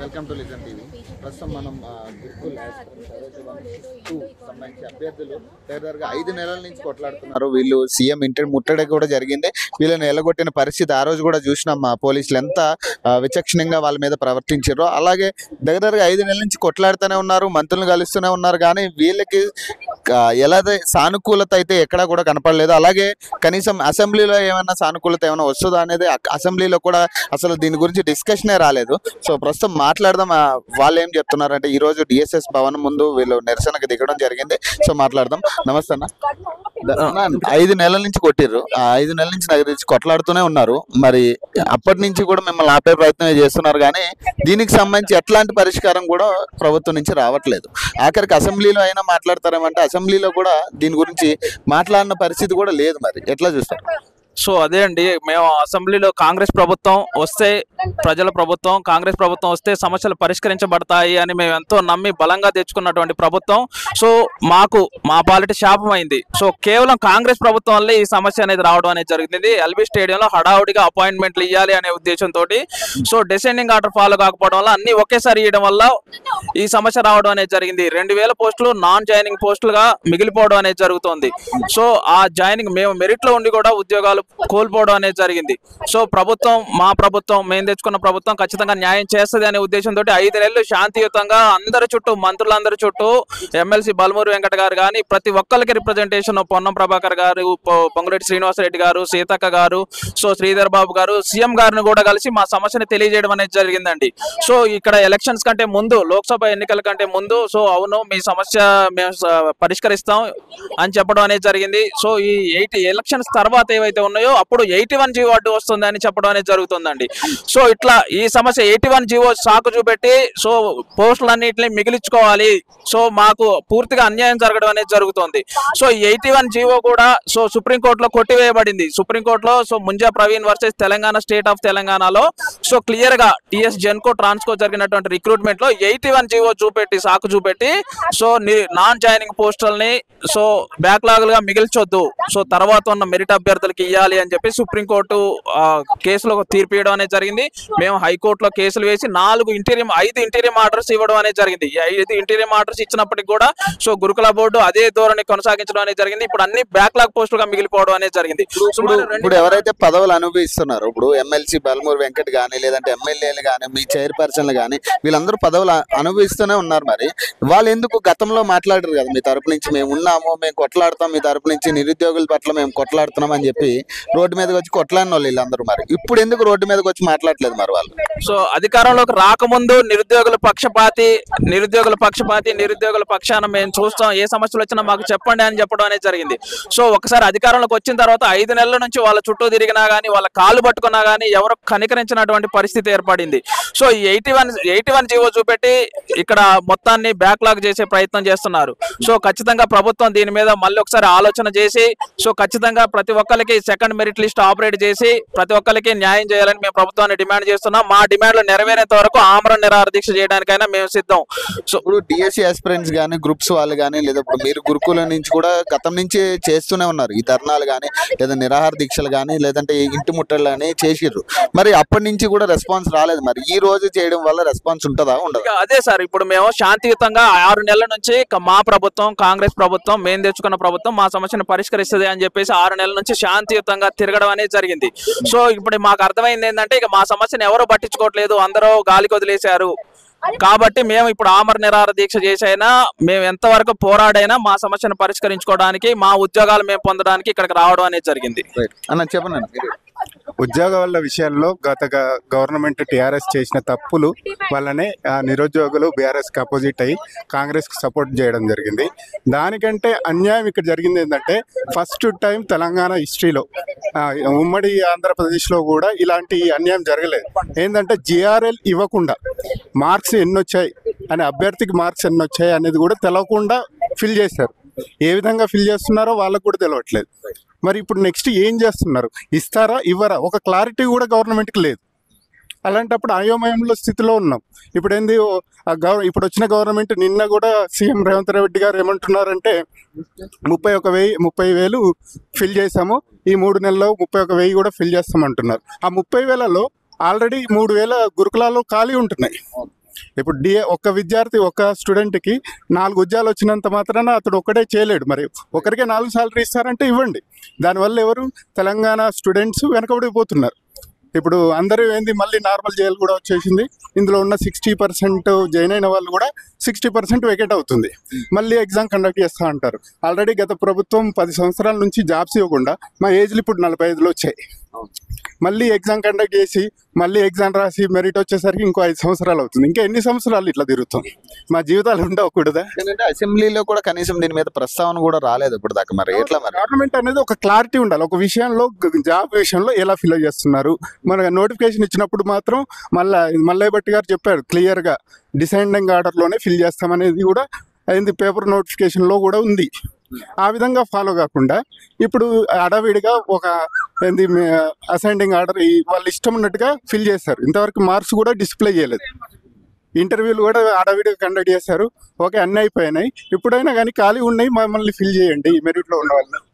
Welcome to listen TV ప్రస్తుతం మనం ఆ, గురుకుల్ ఆస్పిరెంట్స్ ఎవరైతే వన్ టూ సంబంధించి అభ్యర్థులు దగ్గరగా ఐదు నెలల నుంచి కొట్లాడుతున్నారు వీళ్ళు సీఎం ఇంటి ముట్టడి కూడా జరిగింది వీళ్ళని ఎలగొట్టిన పరిస్థితి ఆ రోజు కూడా చూసినాం మా పోలీసులు ఎంత ఆ, విచక్షణంగా వాళ్ళ మీద ప్రవర్తించారో అలాగే దగ్గరగా ఐదు నెలల నుంచి కొట్లాడుతూనే ఉన్నారు మంత్రులను కలుస్తూనే ఉన్నారు కానీ వీళ్ళకి ఆ, ఎలా సానుకూలత అయితే ఎక్కడా కూడా కనపడలేదు అలాగే కనీసం అసెంబ్లీలో ఏమైనా సానుకూలత ఏమైనా వస్తుందా అనేది అక్- అసెంబ్లీలో కూడా అసలు దీని గురించి డిస్కషనే రాలేదు సో ప్రస్తుతం మాట్లాడదాం ఆ, వాళ్ళు ఏం చెప్తున్నారంటే ఈ రోజు డిఎస్ఎస్ భవన్ ముందు వీళ్ళు నిరసనకు దిగడం జరిగింది సో మాట్లాడదాం నమస్తే అన్న ద- అన్న, ఐదు నెలల నుంచి కొట్టిర్రు ఆ ఐదు నెలల నుంచి నాకు తెలిసి కొట్లాడుతూనే ఉన్నారు మరి అప్పటి నుంచి కూడా మిమ్మల్ని ఆపే ప్రయత్నం చేస్తున్నారు కానీ దీనికి సంబంధించి ఎట్లాంటి పరిష్కారం కూడా ప్రభుత్వం నుంచి రావట్లేదు ఆఖరికి అసెంబ్లీలో అయినా మాట్లాడతారేమంటే అసెంబ్లీలో కూడా దీని గురించి మాట్లాడిన పరిస్థితి కూడా లేదు మరి ఎట్లా చూస్తారు సో అదే అండి మేము అసెంబ్లీలో కాంగ్రెస్ ప్రభుత్వం వస్తే ప్రజల ప్రభుత్వం కాంగ్రెస్ ప్రభుత్వం వస్తే సమస్యలు పరిష్కరించబడతాయి అని మేము ఎంతో నమ్మి బలంగా తెచ్చుకున్నటువంటి ప్రభుత్వం సో మాకు మా పాలిటీ శాపం అయింది సో కేవలం కాంగ్రెస్ ప్రభుత్వం వల్లే ఈ సమస్య అనేది రావడం అనేది జరిగింది ఎల్బీ స్టేడియంలో హడావుడిగా అపాయింట్మెంట్లు ఇవ్వాలి అనే ఉద్దేశంతో సో డిసెండింగ్ ఆర్డర్ ఫాలో కాకపోవడం వల్ల అన్ని ఒకేసారి ఇవ్వడం వల్ల ఈ సమస్య రావడం అనేది జరిగింది రెండు వేల పోస్టులు నాన్ జాయినింగ్ పోస్టులుగా మిగిలిపోవడం అనేది జరుగుతోంది సో ఆ జాయినింగ్ మేము మెరిట్ లో ఉండి కూడా ఉద్యోగాలు కోల్పోవడం అనేది జరిగింది సో ప్రభుత్వం మా ప్రభుత్వం మేము తెచ్చుకున్న ప్రభుత్వం ఖచ్చితంగా న్యాయం చేస్తుంది అనే ఉద్దేశంతో ఐదు నెలలు శాంతియుతంగా అందరి చుట్టూ మంత్రులందరి చుట్టూ ఎమ్మెల్సీ బలమూరి వెంకట గారు కానీ ప్రతి ఒక్కరికి రిప్రజెంటేషన్ పొన్నం ప్రభాకర్ గారు పొ- పొంగులేటి శ్రీనివాసరెడ్డి గారు సీతక్క గారు సో శ్రీధర్ బాబు గారు సీఎం గారిని కూడా కలిసి మా సమస్యని తెలియజేయడం అనేది జరిగిందండి సో ఇక్కడ ఎలక్షన్స్ కంటే ముందు లోక్సభ ఎన్నికల కంటే ముందు సో అవును మీ సమస్య మేము స- పరిష్కరిస్తాం అని చెప్పడం అనేది జరిగింది సో ఈ ఎయిటీ ఎలక్షన్స్ తర్వాత ఏవైతే ఉన్నాయో అప్పుడు ఎయిటీ వన్ జీవో అడ్డు వస్తుంది అని చెప్పడం అనేది జరుగుతుందండి సో ఇట్లా ఈ సమస్య ఎయిటీ వన్ జీవో సాకు చూపెట్టి సో పోస్టులన్నింటినీ మిగిలించుకోవాలి సో మాకు పూర్తిగా అన్యాయం జరగడం అనేది జరుగుతుంది సో ఎయిటీ వన్ జీవో కూడా సో సుప్రీంకోర్టులో కొట్టివేయబడింది సుప్రీంకోర్టులో so Munja Praveen versus Telangana state of తెలంగాణలో సో క్లియర్ గా టిఎస్ జెన్కో ట్రాన్స్కో జరిగినటువంటి రిక్రూట్మెంట్ లో ఎయిటీ వన్ జీవో చూపెట్టి సాకు చూపెట్టి సో నాన్ జాయినింగ్ పోస్టుల్ని సో బ్యాక్లాగ్ గా మిగిల్చొద్దు సో తర్వాత ఉన్న మెరిట్ అభ్యర్థులకి ఇవ్వాలి అని చెప్పి సుప్రీంకోర్టు ఆ, కేసులో తీర్పు ఇవ్వడం అనేది జరిగింది మేము హైకోర్టులో కేసులు వేసి నాలుగు ఇంటీరియం ఐదు ఇంటీరియం ఆర్డర్స్ ఇవ్వడం అనేది జరిగింది ఈ ఐదు ఇంటీరియం ఆర్డర్స్ ఇచ్చినప్పటికి కూడా సో గురుకుల బోర్డు అదే ధోరణి కొనసాగించడం అనేది జరిగింది ఇప్పుడు అన్ని బ్యాక్లాగ్ పోస్టులుగా మిగిలిపోవడం అనేది జరిగింది ఇప్పుడు సుమారు రెండు ఇప్పుడు ఎవరైతే పదవులు అనుభవిస్తున్నారో ఇప్పుడు ఎమ్మెల్సీ బలమూరు వెంకట్ కానీ లేదంటే ఎమ్మెల్యేలు కానీ మీ చైర్పర్సన్లు కానీ వీళ్ళందరూ పదవులు అ- అనుభవిస్తూనే ఉన్నారు మరి వాళ్ళు ఎందుకు గతంలో మాట్లాడరు కదా మీ తరపు నుంచి మేము ఉన్నాము మేము కొట్లాడతాం మీ తరపు నుంచి నిరుద్యోగుల పట్ల మేము కొట్లాడుతున్నాం అని చెప్పి రోడ్డు మీదకి వచ్చి కొట్లాడిన వాళ్ళు వీళ్ళందరూ మరి ఇప్పుడు ఎందుకు రోడ్డు మీదకి వచ్చి మాట్లాడలేదు మరి వాళ్ళు సో అధికారంలోకి రాకముందు నిరుద్యోగుల పక్షపాతి నిరుద్యోగుల పక్షపాతి నిరుద్యోగుల పక్షాన మేము చూస్తాం ఏ సమస్యలు వచ్చినా మాకు చెప్పండి అని చెప్పడం అనేది జరిగింది సో ఒకసారి అధికారంలోకి వచ్చిన తర్వాత ఐదు నెలల నుంచి వాళ్ళ చుట్టూ తిరిగినా కానీ వాళ్ళ కాళ్ళు పట్టుకున్నా కానీ ఎవరు కనికరించినటువంటి పరిస్థితి ఏర్పడింది సో ఈ eighty one eighty one GO చూపెట్టి ఇక్కడ మొత్తాన్ని బ్యాక్లాగ్ చేసే ప్రయత్నం చేస్తున్నారు సో ఖచ్చితంగా ప్రభుత్వం దీని మీద మళ్ళీ ఒకసారి ఆలోచన చేసి సో ఖచ్చితంగా ప్రతి ఒక్కరికి సెకండ్ మెరిట్ లిస్ట్ ఆపరేట్ చేసి ప్రతి ఒక్కరికి న్యాయం చేయాలని మేము ప్రభుత్వాన్ని డిమాండ్ చేస్తున్నాం మా డిమాండ్లు నెరవేరేంత వరకు ఆమరణ నిరాహార దీక్ష చేయడానికైనా మేము సిద్ధం సో ఇప్పుడు డిఎస్సి ఆస్పిరెంట్స్ కానీ గ్రూప్స్ వాళ్ళు కానీ లేదా ఇప్పుడు మీరు గురుకుల నుంచి కూడా గతం నుంచి చేస్తూనే ఉన్నారు ఈ ధర్నాలు కానీ లేదా నిరాహార దీక్షలు కానీ లేదంటే ఈ ఇంటి ముట్టలు కానీ చేసిర్రు మరి అప్పటి నుంచి కూడా రెస్పాన్స్ రాలేదు మరి ఈ రోజు చేయడం వల్ల రెస్పాన్స్ ఉంటుందా ఉండదా ఇక అదే సార్ ఇప్పుడు మేము శాంతియుతంగా ఆరు నెలల నుంచి క- మా ప్రభుత్వం కాంగ్రెస్ ప్రభుత్వం మేము తెచ్చుకున్న ప్రభుత్వం మా సమస్యను పరిష్కరిస్తుంది అని చెప్పేసి ఆరు నెలల నుంచి శాంతియుతంగా తిరగడం అనేది జరిగింది సో ఇప్పుడు మాకు అర్థమైంది ఏంటంటే ఇక మా సమస్యను ఎవరు పట్టించుకోవట్లేదు అందరూ గాలికి వదిలేశారు కాబట్టి మేము ఇప్పుడు ఆమర నిరాహార దీక్ష చేసైనా మేము ఎంతవరకు పోరాడైనా మా సమస్యను పరిష్కరించుకోవడానికి మా ఉద్యోగాలు మేము పొందడానికి ఇక్కడికి రావడం అనేది జరిగింది అన్న చెప్పండి అన్న మీరు. ఉద్యోగాల విషయాల్లో గత గ- గవర్నమెంట్ టీఆర్ఎస్ చేసిన తప్పులు వల్లనే ఆ నిరుద్యోగులు బీఆర్ఎస్కి అపోజిట్ అయ్యి కాంగ్రెస్కి సపోర్ట్ చేయడం జరిగింది దానికంటే అన్యాయం ఇక్కడ జరిగింది ఏంటంటే ఫస్ట్ టైం తెలంగాణ హిస్టరీలో ఆ, ఉమ్మడి ఆంధ్రప్రదేశ్లో కూడా ఇలాంటి అన్యాయం జరగలేదు ఏంటంటే జిఆర్ఎల్ ఇవ్వకుండా మార్క్స్ ఎన్ని వచ్చాయి అనే అభ్యర్థికి మార్క్స్ ఎన్ని వచ్చాయి అనేది కూడా తెలవకుండా ఫిల్ చేశారు ఏ విధంగా ఫిల్ చేస్తున్నారో వాళ్ళకు కూడా తెలియట్లేదు మరి ఇప్పుడు నెక్స్ట్ ఏం చేస్తున్నారు ఇస్తారా ఇవ్వరా ఒక క్లారిటీ కూడా గవర్నమెంట్కి లేదు అలాంటప్పుడు అయోమయంలో స్థితిలో ఉన్నాం ఇప్పుడు ఏంది ఓ, ఆ గవ ఇప్పుడు వచ్చిన గవర్నమెంట్ నిన్న కూడా సీఎం రేవంత్ రెడ్డి గారు ఏమంటున్నారంటే ముప్పై ఒక వెయ్యి ముప్పై వేలు ఫిల్ చేసాము ఈ మూడు నెలల్లో ముప్పై ఒక వెయ్యి కూడా ఫిల్ చేస్తామంటున్నారు ఆ ముప్పై వేలలో ఆల్రెడీ మూడు వేల గురుకులాలు ఖాళీ ఉంటున్నాయి ఇప్పుడు డిఏ ఒక్క విద్యార్థి ఒక స్టూడెంట్కి నాలుగు ఉద్యోగాలు వచ్చినంత మాత్రాన అతడు ఒక్కడే చేయలేడు మరి ఒకరికే నాలుగు సాలరీ ఇస్తారంటే ఇవ్వండి దానివల్ల ఎవరు తెలంగాణ స్టూడెంట్స్ వెనకబడిపోతున్నారు ఇప్పుడు అందరూ ఏంది మళ్ళీ నార్మల్ జైలు కూడా వచ్చేసింది ఇందులో ఉన్న సిక్స్టీ పర్సెంట్ జాయిన్ అయిన వాళ్ళు కూడా సిక్స్టీ పర్సెంట్ వెకేట్ అవుతుంది మళ్ళీ ఎగ్జామ్ కండక్ట్ చేస్తూ అంటారు ఆల్రెడీ గత ప్రభుత్వం పది సంవత్సరాల నుంచి జాబ్స్ ఇవ్వకుండా మా ఏజ్లు ఇప్పుడు నలభై ఐదులో వచ్చాయి మళ్ళీ ఎగ్జామ్ కండక్ట్ చేసి మళ్ళీ ఎగ్జామ్ రాసి మెరిట్ వచ్చేసరికి ఇంకో ఐదు సంవత్సరాలు అవుతుంది ఇంకా ఎన్ని సంవత్సరాలు ఇట్లా తిరుగుతాం మా జీవితాలు ఉండకూడదా ఎందుకంటే అసెంబ్లీలో కూడా కనీసం దీని మీద ప్రస్తావన కూడా రాలేదు ఇప్పుడు దాకా మరి ఎట్లా మరి గవర్నమెంట్ అనేది ఒక క్లారిటీ ఉండాలి ఒక విషయంలో గ- జాబ్ విషయంలో ఎలా ఫిల్ చేస్తున్నారు మన నోటిఫికేషన్ ఇచ్చినప్పుడు మాత్రం మళ్ళా మల్లయ్య భట్టి గారు చెప్పారు క్లియర్గా డిసెండింగ్ ఆర్డర్లోనే ఫిల్ చేస్తామనేది కూడా అయింది పేపర్ నోటిఫికేషన్లో కూడా ఉంది ఆ విధంగా ఫాలో కాకుండా ఇప్పుడు అడవిడిగా ఒక ఏంది అసెండింగ్ ఆర్డర్ వాళ్ళు ఇష్టం ఉన్నట్టుగా ఫిల్ చేస్తారు ఇంతవరకు మార్క్స్ కూడా డిస్ప్లే చేయలేదు ఇంటర్వ్యూలు కూడా అడవిడిగా కండక్ట్ చేశారు ఓకే అన్నీ అయిపోయినాయి ఇప్పుడైనా కానీ ఖాళీ ఉన్నాయి మమ్మల్ని ఫిల్ చేయండి మెరిట్లో ఉన్న వాళ్ళని